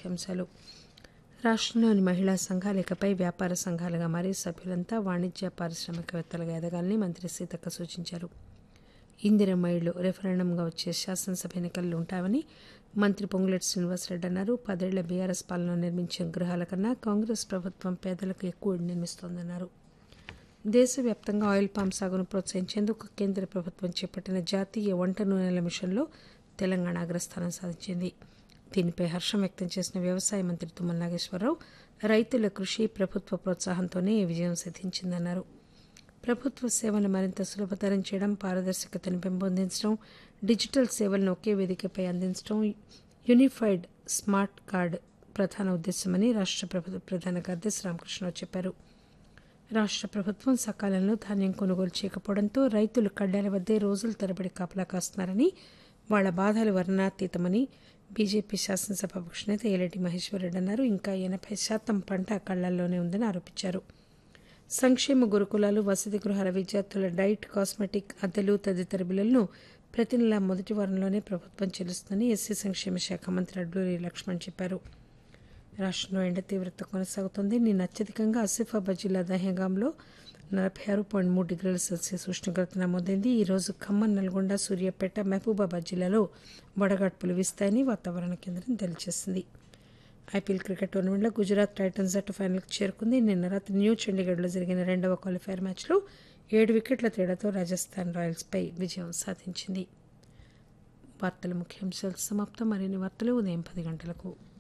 ముఖ్యాంశాలు రాష్ట్రంలోని మహిళా సంఘాలు ఇకపై వ్యాపార సంఘాలుగా మారి సభ్యులంతా వాణిజ్య పారిశ్రామికవేత్తలుగా ఎదగాలని మంత్రి సీతక్క సూచించారు ఇందిరమ్మ ఇళ్లు రెఫరెండంగా వచ్చే శాసనసభ ఎన్నికల్లో ఉంటామని మంత్రి పొంగులేటి శ్రీనివాసరెడ్డి అన్నారు పదేళ్ల బీఆర్ఎస్ పాలన నిర్మించిన గృహాల కన్నా కాంగ్రెస్ ప్రభుత్వం పేదలకు ఎక్కువ ఇళ్లు నిర్మిస్తోందన్నారు దేశవ్యాప్తంగా ఆయిల్ పామ్ సాగును ప్రోత్సహించేందుకు కేంద్ర ప్రభుత్వం చేపట్టిన జాతీయ వంట నూనెల మిషన్లో తెలంగాణ అగ్రస్థానం సాధించింది దీనిపై హర్షం వ్యక్తం చేసిన వ్యవసాయ మంత్రి తుమ్మల నాగేశ్వరరావు రైతుల కృషి ప్రభుత్వ ప్రోత్సాహంతోనే ఈ విజయం సిద్ధించిందన్నారు ప్రభుత్వ సేవలను మరింత సులభతరం చేయడం పారదర్శకతను పెంపొందించడం డిజిటల్ సేవలను ఒకే వేదికపై అందించడం యూనిఫైడ్ స్మార్ట్ కార్డ్ ప్రధాన ఉద్దేశమని రాష్ట్ర ప్రభుత్వ ప్రధాన కార్యదర్శి రామకృష్ణరావు చెప్పారు రాష్ట్ర ప్రభుత్వం సకాలంలో ధాన్యం కొనుగోలు చేయకపోవడంతో రైతులు కడ్డాల వద్దే రోజుల తరబడి కాపలా కాస్తున్నారని వాళ్ల బాధలు వర్ణాతీతమని బీజేపీ శాసనసభాపక్ష నేత ఏలేటి మహేశ్వరరెడ్డి అన్నారు ఇంకా ఎనభై శాతం పంట కళ్లల్లోనే ఉందని ఆరోపించారు సంక్షేమ గురుకులాలు వసతి గృహాల విద్యార్థుల డైట్ కాస్మెటిక్ అద్దెలు తదితర బిల్లులను ప్రతి నెల మొదటి వారంలోనే ప్రభుత్వం చెల్లిస్తుందని ఎస్సీ సంక్షేమ శాఖ మంత్రి అడ్లూరి లక్ష్మణ్ చెప్పారు రాష్ట్రంలో ఎండ తీవ్రత కొనసాగుతోంది నిన్న అత్యధికంగా ఆసిఫాబాద్ జిల్లా దహేగాంలో నలభై ఆరు పాయింట్ మూడు డిగ్రీల సెల్సియస్ ఉష్ణోగ్రత నమోదైంది ఈరోజు ఖమ్మం నల్గొండ సూర్యాపేట మహబూబాబాద్ జిల్లాలో వడగాడ్పులు వీస్తాయని వాతావరణ కేంద్రం తెలియజేసింది ఐపీఎల్ క్రికెట్ టోర్నమెంట్లో గుజరాత్ టైటన్స్ జట్టు ఫైనల్కి చేరుకుంది నిన్న రాత్రి న్యూ చండీగఢ్లో జరిగిన రెండవ క్వాలిఫైర్ మ్యాచ్లో ఏడు వికెట్ల తేడాతో రాజస్థాన్ రాయల్స్పై విజయం సాధించింది వార్తల ముఖ్యాంశాలు సమాప్తం మరిన్ని వార్తలు ఉదయం పది గంటలకు